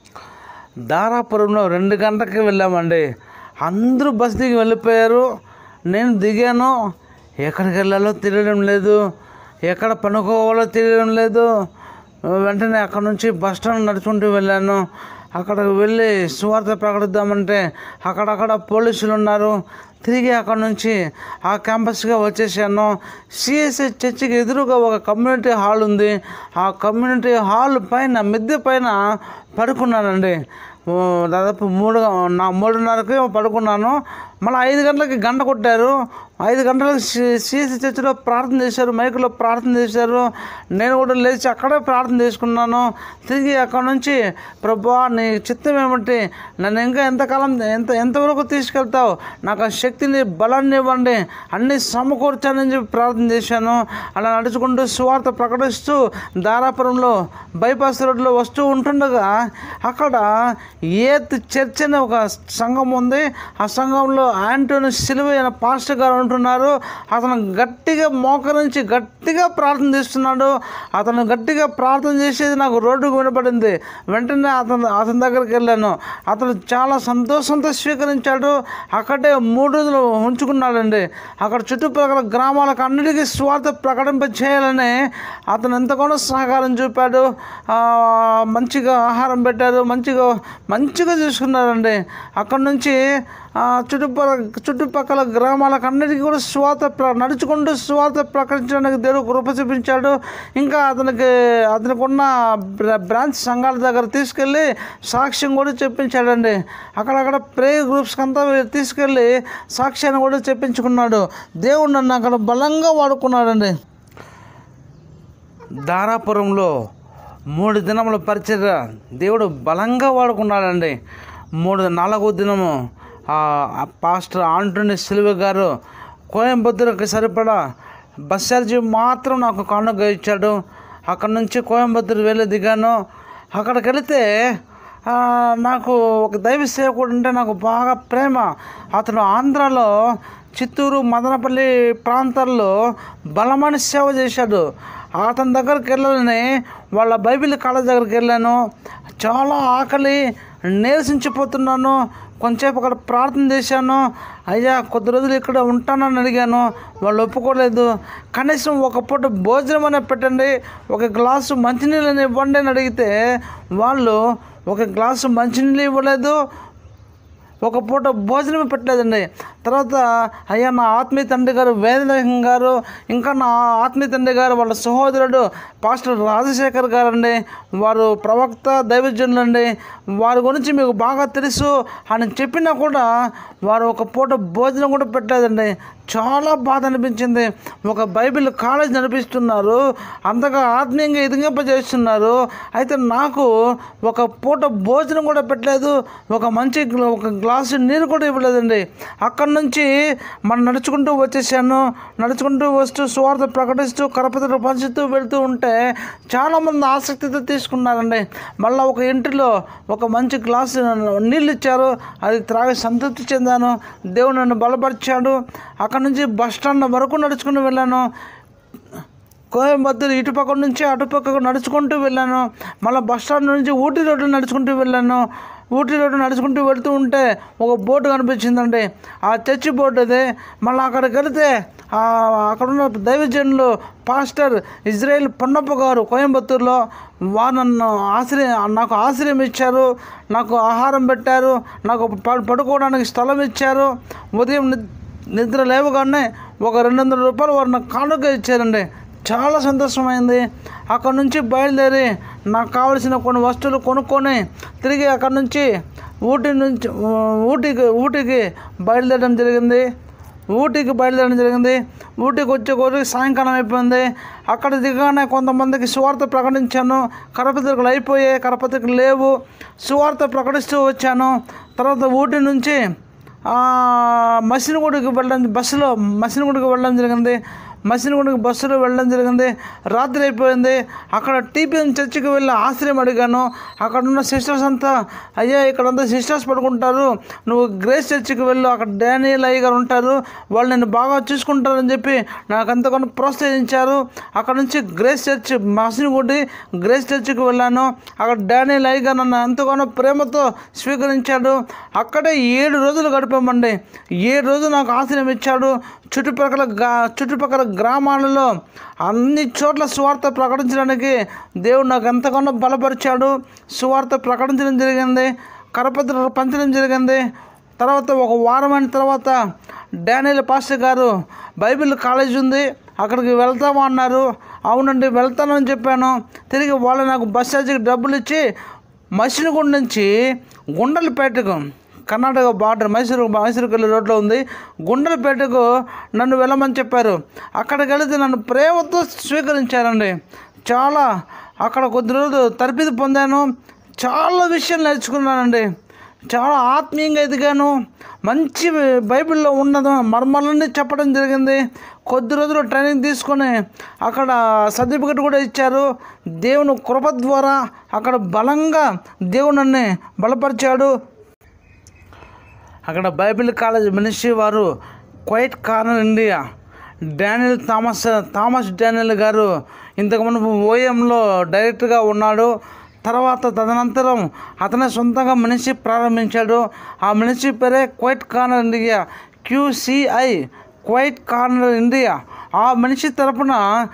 దారాపురంలో రెండు గంటలకి వెళ్ళామండి అందరూ బస్ దిగి వెళ్ళిపోయారు నేను దిగాను ఎక్కడికి వెళ్ళాలో తెలియడం లేదు ఎక్కడ పనుకోవాలో తెలియడం లేదు వెంటనే అక్కడ నుంచి బస్ స్టాండ్ నడుచుకుంటూ వెళ్ళాను అక్కడికి వెళ్ళి సువార్త ప్రకటిద్దామంటే అక్కడక్కడ పోలీసులు ఉన్నారు తిరిగి అక్కడ నుంచి ఆ క్యాంపస్గా వచ్చేసాను సిఎస్ఐ చర్చికి ఎదురుగా ఒక కమ్యూనిటీ హాల్ ఉంది ఆ కమ్యూనిటీ హాల్ పైన మిద్దె పైన పడుకున్నానండి ఓ దాదాపు మూడు నా మూడున్నరకి పడుకున్నాను మళ్ళీ ఐదు గంటలకి గంట కొట్టారు ఐదు గంటలకు సిఎస్సి చర్చిలో ప్రార్థన చేశారు మైకులో ప్రార్థన చేశారు నేను కూడా లేచి అక్కడే ప్రార్థన చేసుకున్నాను తిరిగి అక్కడ నుంచి ప్రభా నీ చిత్తం ఏమిటి నన్ను ఇంకా ఎంతకాలం ఎంత ఎంతవరకు తీసుకెళ్తావు నాకు ఆ శక్తిని బలాన్ని ఇవ్వండి అన్ని సమకూర్చానని చెప్పి ప్రార్థన చేశాను అలా నడుచుకుంటూ సువార్త ప్రకటిస్తూ దారాపురంలో బైపాస్ రోడ్లో వస్తూ ఉంటుండగా అక్కడ ఏత్ చర్చ్ అనే ఒక సంఘం ఉంది ఆ సంఘంలో యాంటోని సిలువ అనే పాస్టర్ గారు ఉంటున్నారు అతను గట్టిగా మోకరించి గట్టిగా ప్రార్థన చేస్తున్నాడు అతను గట్టిగా ప్రార్థన చేసేది నాకు రోడ్డుకు వినపడింది వెంటనే అతను అతని దగ్గరికి వెళ్ళాను అతను చాలా సంతోషంతో స్వీకరించాడు అక్కడే మూడు రోజులు ఉంచుకున్నాడండి అక్కడ చుట్టుపక్కల గ్రామాలకు అన్నిటికీ స్వార్థ ప్రకటింప చేయాలని అతను ఎంతగానో సహకారం చూపాడు ఆ, మంచిగా ఆహారం పెట్టారు మంచిగా మంచిగా చూసుకున్నారండి అక్కడ నుంచి ఆ, చుట్టుపక్కల చుట్టుపక్కల గ్రామాలకు అన్నిటికీ కూడా స్వాత ప్ర నడుచుకుంటూ స్వాత ప్రకటించడానికి దేవుడు కృప చూపించాడు ఇంకా అతనికి అతనికి ఉన్న బ్ర- బ్రాంచ్ సంఘాల దగ్గర తీసుకెళ్ళి సాక్ష్యం కూడా చెప్పించాడండి అక్కడక్కడ ప్రే గ్రూప్స్కి అంతా తీసుకెళ్ళి సాక్ష్యాన్ని కూడా చెప్పించుకున్నాడు దేవుడు నన్ను అక్కడ బలంగా వాడుకున్నాడండి దారాపురంలో మూడు దినముల పరిచర్య దేవుడు బలంగా వాడుకున్నాడండి మూడు నాలుగో దినము ఆ ఆ పాస్టర్ ఆంటోని సిల్వ గారు కోయంబత్తూరుకి సరిపడా బస్ ఛార్జీ మాత్రం నాకు కానుక ఇచ్చాడు అక్కడ నుంచి కోయంబత్తూరు వెళ్ళి దిగాను అక్కడికి వెళితే ఆ, నాకు ఒక దైవ సేవకుడు అంటే నాకు బాగా ప్రేమ అతను ఆంధ్రాలో చిత్తూరు మదనపల్లి ప్రాంతాల్లో బలమైన సేవ చేశాడు అతని దగ్గరికి వెళ్ళాలని వాళ్ళ బైబిల్ కాలేజ్ దగ్గరికి వెళ్ళాను చాలా ఆకలి నీరసించిపోతున్నాను కొంచెంసేపు అక్కడ ప్రార్థన చేశాను అయ్యా కొద్ది రోజులు ఇక్కడ ఉంటానని అడిగాను వాళ్ళు ఒప్పుకోలేదు కనీసం ఒక పూట భోజనం అనే పెట్టండి ఒక గ్లాసు మంచినీళ్ళని ఇవ్వండి అని అడిగితే వాళ్ళు ఒక గ్లాసు మంచినీళ్ళు ఇవ్వలేదు ఒక పూట భోజనం పెట్టలేదండి తర్వాత అయ్యా నా ఆత్మీయ తండ్రి గారు వేదలేఖం గారు ఇంకా నా ఆత్మీయ తండ్రి గారు వాళ్ళ సహోదరుడు పాస్టర్ రాజశేఖర్ గారు అండి వారు ప్రవక్త దైవజనులు అండి వారి గురించి మీకు బాగా తెలుసు అని చెప్పినా కూడా వారు ఒక పూట భోజనం కూడా పెట్టలేదండి చాలా బాధ అనిపించింది ఒక బైబిల్ కాలేజ్ నడిపిస్తున్నారు అంతగా ఆత్మీయంగా ఎదిగింపజేస్తున్నారు అయితే నాకు ఒక పూట భోజనం కూడా పెట్టలేదు ఒక మంచి గ్లా- ఒక గ్లాసు నీరు కూడా ఇవ్వలేదండి అక్కడి నుంచి మనం నడుచుకుంటూ వచ్చేసాను నడుచుకుంటూ వస్తూ స్వార్థ ప్రకటిస్తూ కరపత్ర పంచుతూ వెళ్తూ ఉంటే చాలామంది ఆసక్తితో తీసుకున్నారండి మళ్ళీ ఒక ఇంటిలో ఒక మంచి గ్లాసు నీళ్ళు ఇచ్చారు అది త్రాగి సంతృప్తి చెందాను దేవుడు నన్ను బలపరిచాడు అక్కడ నుంచి బస్ స్టాండ్ వరకు నడుచుకుని వెళ్ళాను కోయంబత్తూరు ఇటుపక్క నుంచి అటుపక్కకు నడుచుకుంటూ వెళ్ళాను మళ్ళీ బస్ స్టాండ్ నుంచి ఊటీ రోడ్డు నడుచుకుంటూ వెళ్ళాను ఊటీ రోడ్డు నడుచుకుంటూ వెళ్తూ ఉంటే ఒక బోర్డు కనిపించిందండి ఆ చర్చి బోర్డు అది మళ్ళీ అక్కడికి వెళితే ఆ అక్కడున్న దైవజనులు పాస్టర్ ఇజ్రాయెల్ పొన్నప్ప గారు కోయంబత్తూరులో వారు నన్ను ఆశ్రయం నాకు ఆశ్రయం ఇచ్చారు నాకు ఆహారం పెట్టారు నాకు ప- పడుకోవడానికి స్థలం ఇచ్చారు ఉదయం ని- నిద్ర లేవగానే ఒక రెండు వందల రూపాయలు వారు నాకు కానుక ఇచ్చారండి చాలా సంతోషమైంది అక్కడ నుంచి బయలుదేరి నాకు కావలసిన కొన్ని వస్తువులు కొనుక్కొని తిరిగి అక్కడ నుంచి ఊటీ నుంచి ఊటీకి ఊటీకి బయలుదేరడం జరిగింది ఊటీకి బయలుదేరడం జరిగింది ఊటీకి వచ్చే కొద్దికి సాయంకాలం అయిపోయింది అక్కడ దిగానే కొంతమందికి సువార్త ప్రకటించాను కరపత్రికలు అయిపోయాయి కరపత్రికలు లేవు సువార్త ప్రకటిస్తూ వచ్చాను తర్వాత ఊటీ నుంచి ఆ, మసినగూడికి వెళ్ళడం బస్సులో మసినగూడికి వెళ్ళడం జరిగింది మసినగూడికి బస్సులో వెళ్ళడం జరిగింది రాత్రి అయిపోయింది అక్కడ టీపీఎం చర్చికి వెళ్ళి ఆశ్రయం అడిగాను అక్కడ ఉన్న సిస్టర్స్ అంతా అయ్యా ఇక్కడంతా సిస్టర్స్ పడుకుంటారు నువ్వు గ్రేస్ చర్చికి వెళ్ళు అక్కడ డానియల్ అయ్య గారు ఉంటారు వాళ్ళు నేను బాగా చూసుకుంటారని చెప్పి నాకు ఎంతగానో ప్రోత్సహించారు అక్కడ నుంచి గ్రేస్ చర్చ్ మసినగూడి గ్రేస్ చర్చికి వెళ్ళాను అక్కడ డానియల్ అయ్య గారు నన్ను ఎంతగానో ప్రేమతో స్వీకరించాడు అక్కడే ఏడు రోజులు గడిపామండి ఏడు రోజులు నాకు ఆశ్రయం ఇచ్చాడు చుట్టుపక్కల గా చుట్టుపక్కల గ్రామాలలో అన్ని చోట్ల సువార్త ప్రకటించడానికి దేవుడు నాకు ఎంతగానో బలపరిచాడు సువార్త ప్రకటించడం జరిగింది కరపత్రాలు పంచడం జరిగింది తర్వాత ఒక వారం అయిన తర్వాత డానియల్ పాస్టర్ గారు బైబిల్ కాలేజ్ ఉంది అక్కడికి వెళ్తామా అన్నారు అవునండి వెళ్తానని చెప్పాను తిరిగి వాళ్ళు నాకు బస్ ఛార్జీకి డబ్బులు ఇచ్చి మసినగుండ నుంచి గుండలపేటకు కర్ణాటక బార్డర్ మైసూరు మైసూరుకెళ్ళి రోడ్లో ఉంది గుండలపేటకు నన్ను వెళ్ళమని చెప్పారు అక్కడికి వెళితే నన్ను ప్రేమతో స్వీకరించారండి చాలా అక్కడ కొద్ది రోజులు తరబిది పొందాను చాలా విషయాలు నేర్చుకున్నానండి చాలా ఆత్మీయంగా ఎదిగాను మంచి బైబిల్లో ఉన్నది మర్మాలన్నీ చెప్పడం జరిగింది కొద్ది రోజులు ట్రైనింగ్ తీసుకొని అక్కడ సర్టిఫికెట్ కూడా ఇచ్చారు దేవుని కృప ద్వారా అక్కడ బలంగా దేవుడు నన్ను బలపరిచాడు అక్కడ బైబిల్ కాలేజ్ మినిస్ట్రీ వారు quiet corner India Daniel Thomas Thomas Daniel గారు ఇంతకుముందు ఓఎంలో డైరెక్టర్గా ఉన్నాడు తర్వాత తదనంతరం అతనే సొంతంగా మినిస్ట్రీ ప్రారంభించాడు ఆ మినిస్ట్రీ పేరే Quiet corner India QCI Quiet corner India ఆ మనిషి తరపున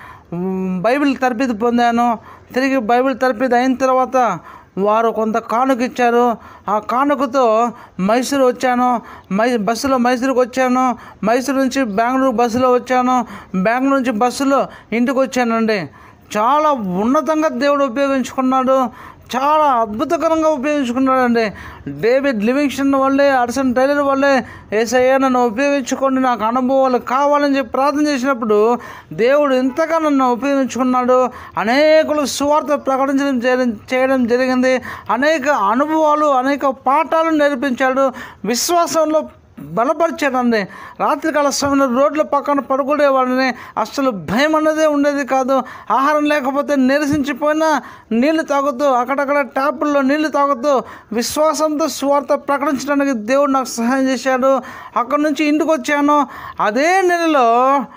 మ్, బైబిల్ తరబిది పొందాను తిరిగి బైబిల్ తరబిది అయిన తర్వాత వారు కొంత కానుక ఇచ్చారు ఆ కానుకతో మైసూరు వచ్చాను మై బస్సులో మైసూరుకి వచ్చాను మైసూరు నుంచి బెంగళూరు బస్సులో వచ్చాను బెంగళూరు నుంచి బస్సులో ఇంటికి వచ్చానండి చాలా ఉన్నతంగా దేవుడు ఉపయోగించుకున్నాడు చాలా అద్భుతకరంగా ఉపయోగించుకున్నాడండి డేవిడ్ లివింగ్స్టన్ వల్లే అర్సన్ టైలర్ వల్లే ఏసయ్యా నన్ను ఉపయోగించుకోండి నాకు అనుభవాలు కావాలని చెప్పి ప్రార్థన చేసినప్పుడు దేవుడు ఇంతగా నన్ను ఉపయోగించుకున్నాడు అనేకులు సువార్త ప్రకటించడం చేయడం చేయడం జరిగింది అనేక అనుభవాలు అనేక పాఠాలు నేర్పించాడు విశ్వాసంలో బలపరిచాడండి రాత్రికాల సమయంలో రోడ్ల పక్కన పడుకునేవాడిని అసలు భయం అన్నదే ఉండేది కాదు ఆహారం లేకపోతే నిరసించిపోయినా నీళ్లు తాగుతూ అక్కడక్కడ ట్యాపుల్లో నీళ్లు తాగుతూ విశ్వాసంతో స్వార్థ ప్రకటించడానికి దేవుడు నాకు సహాయం చేశాడు అక్కడ నుంచి ఇంటికి వచ్చాను అదే నెలలో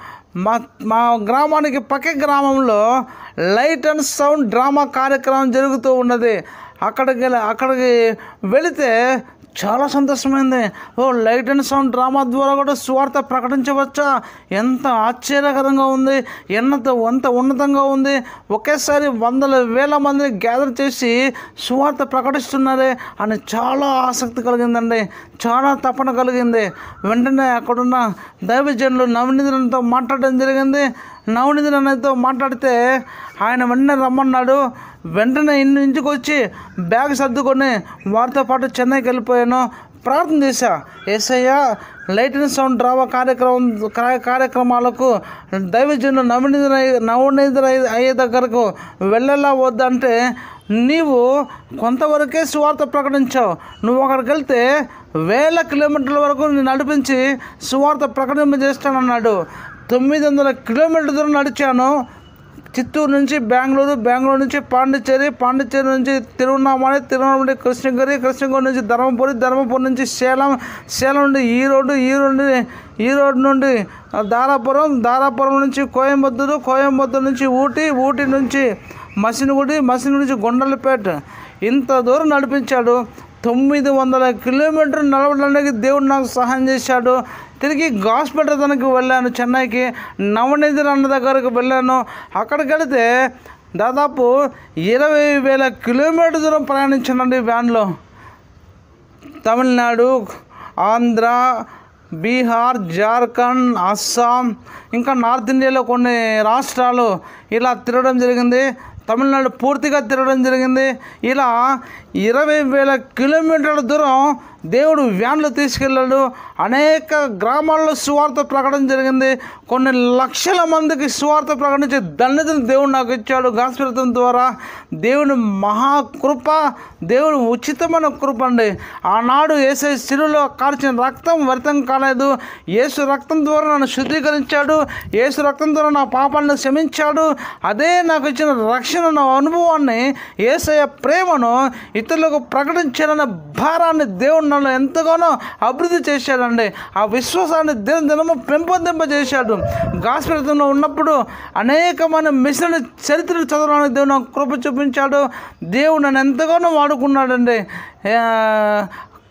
మా మా గ్రామానికి పక్క గ్రామంలో లైట్ అండ్ సౌండ్ డ్రామా కార్యక్రమం జరుగుతూ ఉన్నది అక్కడికి వెళ్ళి- అక్కడికి వెళితే చాలా సంతోషమైంది ఓ లైట్ అండ్ సౌండ్ డ్రామా ద్వారా కూడా స్వార్థ ప్రకటించవచ్చా ఎంత ఆశ్చర్యకరంగా ఉంది ఎంత ఎంత ఉన్నతంగా ఉంది ఒకేసారి వందల వేల మందిని గ్యాదర్ చేసి సువార్త ప్రకటిస్తున్నారే అని చాలా ఆసక్తి కలిగిందండి చాలా తపన కలిగింది వెంటనే అక్కడున్న దైవజనులు నవనిధులతో మాట్లాడడం జరిగింది నవనిధులతో మాట్లాడితే ఆయన వెంటనే రమ్మన్నాడు వెంటనే ఇన్ని ఇంటికి వచ్చి బ్యాగ్ సర్దుకొని వారితో పాటు చెన్నైకి వెళ్ళిపోయాను ప్రార్థన చేశా Yesayya light and sound drama కార్యక్రమం కార్య- కార్యక్రమాలకు దైవజనులు నవనిధుల నవనిధుల అయ్యే దగ్గరకు వెళ్ళలా వద్దంటే నీవు కొంతవరకే సువార్త ప్రకటించావు నువ్వు అక్కడికి వెళ్తే వేల కిలోమీటర్ల వరకు నేను నడిపించి సువార్త ప్రకటింపజేస్తానన్నాడు తొమ్మిది వందల కిలోమీటర్ల దూరం నడిచాను చిత్తూరు నుంచి బెంగళూరు బెంగళూరు నుంచి పాండిచ్చేరి పాండిచ్చేరి నుంచి తిరువన్నామలై తిరువన్నామలై నుండి కృష్ణగిరి కృష్ణగిరి నుంచి ధర్మపురి ధర్మపురి నుంచి సేలం సేలం నుండి ఈరోడ్ ఈరోడ్ నుండి ఈరోడ్ నుండి దారాపురం దారాపురం నుంచి కోయంబత్తూరు కోయంబత్తూరు నుంచి ఊటీ ఊటీ నుంచి మసినగుడి మసినగుడి నుంచి గొండలపేట ఇంత దూరం నడిపించాడు తొమ్మిది వందల కిలోమీటర్లు నడవడానికి దేవుడు నాకు సహాయం చేశాడు తిరిగి హాస్పిటల్కి వెళ్ళాను చెన్నైకి నవనిధి అన్న దగ్గరకు వెళ్ళాను అక్కడికి వెళితే దాదాపు ఇరవై వేల కిలోమీటర్ దూరం ప్రయాణించానండి వ్యాన్లో తమిళనాడు ఆంధ్ర బీహార్ జార్ఖండ్ అస్సాం ఇంకా నార్త్ ఇండియాలో కొన్ని రాష్ట్రాలు ఇలా తిరగడం జరిగింది తమిళనాడు పూర్తిగా తిరగడం జరిగింది ఇలా ఇరవై వేల కిలోమీటర్ల దూరం దేవుడు వ్యాన్లు తీసుకెళ్ళాడు అనేక గ్రామాల్లో సువార్త ప్రకటన జరిగింది కొన్ని లక్షల మందికి సువార్త ప్రకటించే ధన్యతను దేవుడు నాకు ఇచ్చాడు గాస్పిరతం ద్వారా దేవుని మహాకృప దేవుడు ఉచితమైన కృప అండి ఆనాడు ఏసై శిలువలో కార్చిన రక్తం వ్యర్థం కాలేదు యేసు రక్తం ద్వారా నన్ను శుద్ధీకరించాడు యేసు రక్తం ద్వారా నా పాపాలను క్షమించాడు అదే నాకు ఇచ్చిన రక్షణ నా అనుభవాన్ని ఏసయ్య ప్రేమను ఇతరులకు ప్రకటించాలన్న భారాన్ని దేవుడు నన్ను ఎంతగానో అభివృద్ధి చేశాడండి ఆ విశ్వాసాన్ని దిన దినము పెంపొందింపజేశాడు గాస్పిరతంలో ఉన్నప్పుడు అనేకమైన మిషన్ చరిత్రలు చదవడానికి దేవుడు నాకు కృప చూపించాడు దేవుడు నన్ను ఎంతగానో వాడుకున్నాడండి ఆ,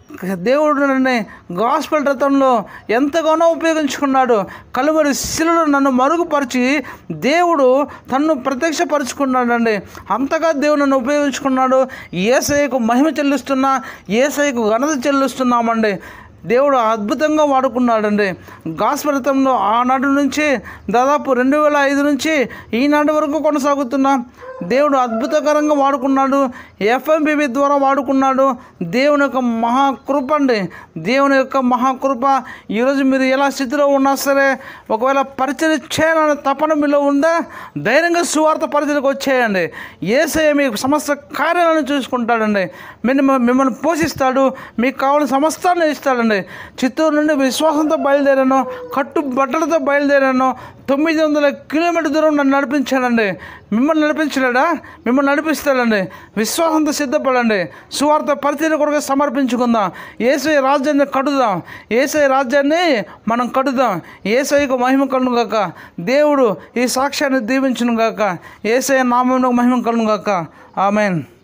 దేవుడు నన్ను గాస్పల్ రథంలో ఎంతగానో ఉపయోగించుకున్నాడు కలువరి శిలులు నన్ను మరుగుపరిచి దేవుడు తన్ను ప్రత్యక్షపరుచుకున్నాడండి అంతగా దేవుడు నన్ను ఉపయోగించుకున్నాడు ఏసఐకు మహిమ చెల్లిస్తున్నా ఏసఐకు ఘనత చెల్లిస్తున్నామండి దేవుడు అద్భుతంగా వాడుకున్నాడండి గాస్పరితంలో ఆనాటి నుంచి దాదాపు రెండు వేల ఐదు నుంచి ఈనాటి వరకు కొనసాగుతున్నా దేవుడు అద్భుతకరంగా వాడుకున్నాడు ఎఫ్ఎంబిబి ద్వారా వాడుకున్నాడు దేవుని యొక్క మహాకృప అండి దేవుని యొక్క మహాకృప ఈరోజు మీరు ఎలా స్థితిలో ఉన్నా సరే ఒకవేళ పరిచయం చేయాలనే తపన మీలో ఉందా ధైర్యంగా సువార్త పరిచయకు వచ్చేయండి ఏసయ్య మీకు సమస్త కార్యాలను చూసుకుంటాడండి మిమ్మల్ని మిమ్మల్ని పోషిస్తాడు మీకు కావాల్సిన సమస్తాన్ని ఇస్తాడండి చిత్తూరు నుండి విశ్వాసంతో బయలుదేరాను కట్టు బట్టలతో బయలుదేరాను తొమ్మిది వందల కిలోమీటర్ దూరం నన్ను నడిపించాడండి మిమ్మల్ని నడిపించలేడా మిమ్మల్ని నడిపిస్తాడండి విశ్వాసంతో సిద్ధపడండి సువార్త పరిచయం కొరకు సమర్పించుకుందాం ఏసై రాజ్యాన్ని కడుదాం ఏసై రాజ్యాన్ని మనం కడుదాం ఏసైకు మహిమ కలును గాక దేవుడు ఈ సాక్ష్యాన్ని దీవించును గాక ఏసై నామంలో మహిమ కలును గాక ఆమెన్